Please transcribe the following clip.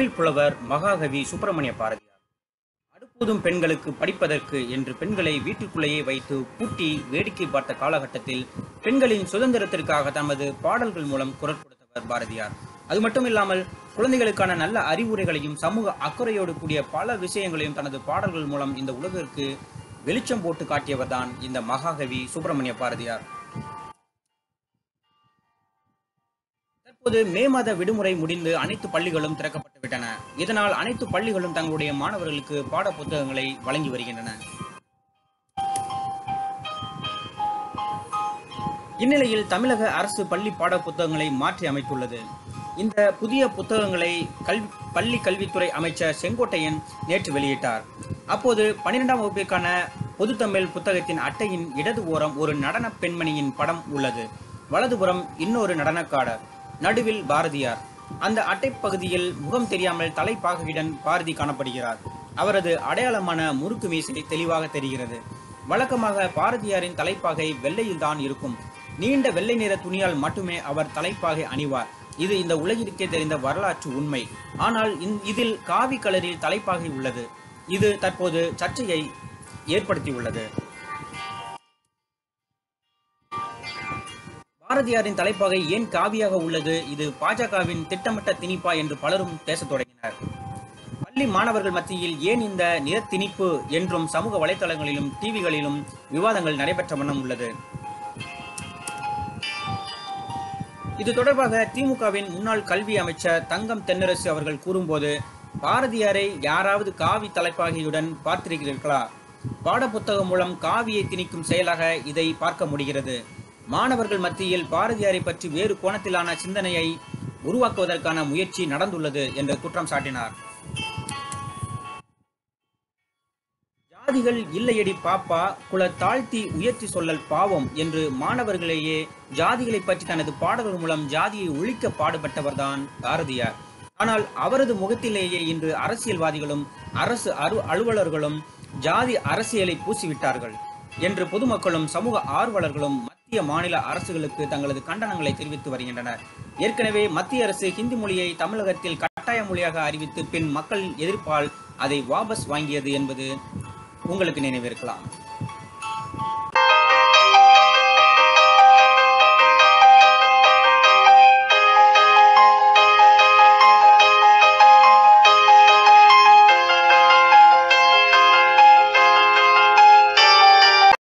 தமிழ் புலவர் மகாகவி சுப்பிரமணிய பாரதியார் அடுப்பூதும் பெண்களுக்கு படிப்பதற்கு என்று பெண்களை வீட்டுக்குள்ளேயே வைத்து பூட்டி வேடிக்கை பார்த்த காலகட்டத்தில் பெண்களின் சுதந்திரத்திற்காக தமது பாடல்கள் மூலம் குரல் கொடுத்தவர் பாரதியார் அது மட்டும் இல்லாமல் குழந்தைகளுக்கான நல்ல அறிவுரைகளையும் சமூக அக்கறையோடு கூடிய பல விஷயங்களையும் தனது பாடல்கள் மூலம் இந்த உலகிற்கு வெளிச்சம் போட்டு காட்டியவர்தான் இந்த மகாகவி சுப்பிரமணிய பாரதியார் தற்போது மே மாத விடுமுறை முடிந்து அனைத்து பள்ளிகளும் திறக்கப்பட்டு விட்டன இதனால் அனைத்து பள்ளிகளும் தங்களுடைய மாணவர்களுக்கு பாட புத்தகங்களை வழங்கி வருகின்றன இந்நிலையில் தமிழக அரசு பள்ளி பாட புத்தகங்களை மாற்றி அமைத்துள்ளது இந்த புதிய புத்தகங்களை கல்வி பள்ளி கல்வித்துறை அமைச்சர் செங்கோட்டையன் நேற்று வெளியிட்டார் அப்போது பன்னிரெண்டாம் வகுப்பிற்கான பொதுத்தமிழ் புத்தகத்தின் அட்டையின் இடது ஓரம் ஒரு நடன பெண்மணியின் படம் உள்ளது வலதுபுறம் இன்னொரு நடனக்காரர் நடுவில் பாரதியார் அந்த அட்டை பகுதியில் முகம் தெரியாமல் தலைப்பாகையுடன் பாரதி காணப்படுகிறார் அவரது அடையாளமான முறுக்கு மீசை தெளிவாக தெரிகிறது வழக்கமாக பாரதியாரின் தலைப்பாகை வெள்ளையில்தான் இருக்கும் நீண்ட வெள்ளை நிற துணியால் மட்டுமே அவர் தலைப்பாகை அணிவார் இது இந்த உலகிற்கே தெரிந்த வரலாற்று உண்மை ஆனால் இந்- இதில் காவி கலரில் தலைப்பாகை உள்ளது இது தற்போது சர்ச்சையை ஏற்படுத்தியுள்ளது பாரதியாரின் தலைப்பாகை ஏன் காவியாக உள்ளது இது பாஜகவின் திட்டமிட்ட திணிப்பா என்று பலரும் பேசத் தொடங்கினர் பள்ளி மாணவர்கள் மத்தியில் ஏன் இந்த நிற திணிப்பு என்றும் சமூக வலைத்தளங்களிலும் டிவிகளிலும் விவாதங்கள் நடைபெற்ற வண்ணம் உள்ளது இது தொடர்பாக திமுகவின் முன்னாள் கல்வி அமைச்சர் தங்கம் தென்னரசு அவர்கள் கூறும்போது பாரதியாரை யாராவது காவி தலைப்பாகையுடன் பார்த்திருக்கிறீர்களா பாடப்புத்தகம் மூலம் காவியை திணிக்கும் செயலாக இதை பார்க்க முடிகிறது மாணவர்கள் மத்தியில் பாரதியாரை பற்றி வேறு கோணத்திலான சிந்தனையை உருவாக்குவதற்கான முயற்சி நடந்துள்ளது என்று குற்றம் சாட்டினார் ஜாதிகள் இல்லையடி பாப்பா குல தாழ்த்தி உயர்த்தி சொல்லல் பாவம் என்று மாணவர்களையே ஜாதிகளை பற்றி தனது பாடல்கள் மூலம் ஜாதியை ஒழிக்க பாடுபட்டவர்தான் பாரதியார் ஆனால் அவரது முகத்திலேயே இன்று அரசியல்வாதிகளும் அரசு அரு அலுவலர்களும் ஜாதி அரசியலை பூசிவிட்டார்கள் என்று பொதுமக்களும் சமூக ஆர்வலர்களும் மத்திய மாநில அரசுகளுக்கு தங்களது கண்டனங்களை தெரிவித்து வருகின்றனர் ஏற்கனவே மத்திய அரசு ஹிந்தி மொழியை தமிழகத்தில் கட்டாய மொழியாக அறிவித்து பின் மக்கள் எதிர்ப்பால் அதை வாபஸ் வாங்கியது என்பது உங்களுக்கு நினைவிருக்கலாம்